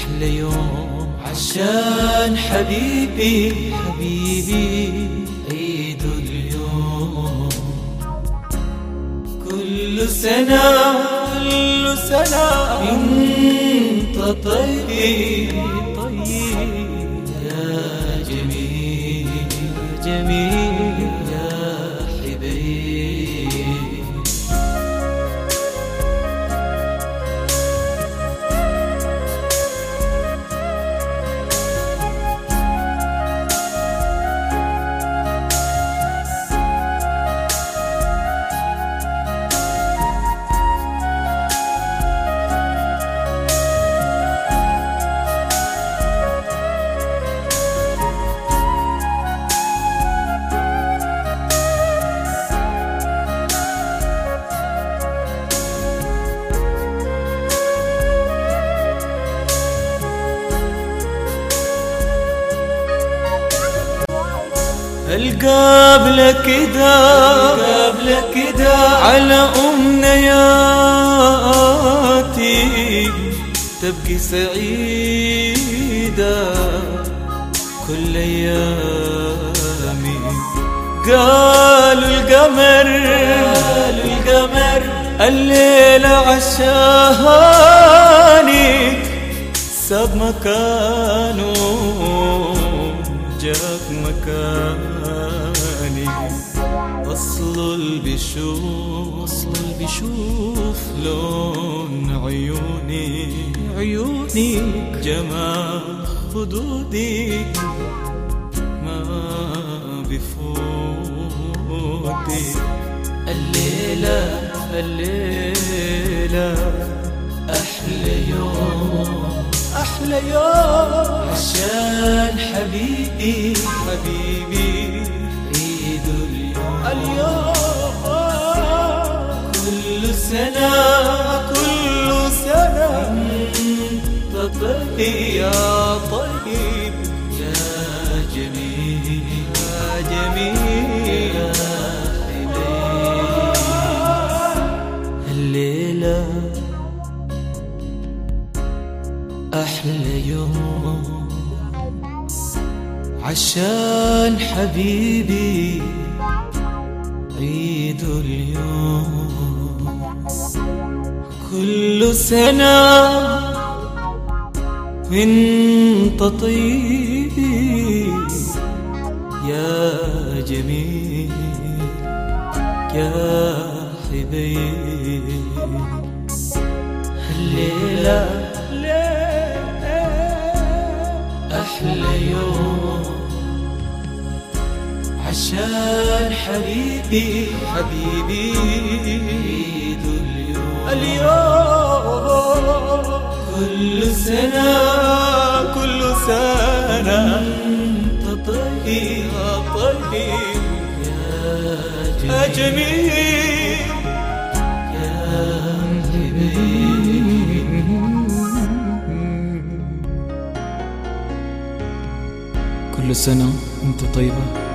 أحلى يوم عشان حبيبي حبيبي عيد اليوم كل سنة كل سنة انت طيب طيب يا جميل يا جميل يا حبيب القابلة كده القابلة كده على أمنياتي تبقي سعيدة كل أيامي قالوا القمر قالوا القمر الليلة عشانك ساب مكانه جاب مكاني أصل اللي بيشوف أصل اللي بيشوف لون عيوني عيوني جمال خدودك ما بفوتي الليلة الليلة أحلى يوم أحلى يوم عشان حبيبي حبيبي عيد اليوم اليوم كل سنة كل سنة انت طيب يا طيب يا جميل يا جميل يا حبيب الليلة أحلى يوم عشان حبيبي عيد اليوم كل سنة انت طيب يا جميل يا حبيب الليلة أحلى يوم عشان حبيبي حبيبي عيد اليوم اليوم كل سنة كل سنة انت طيب يا طيب يا جميل يا حبيبي كل سنة وانت طيبة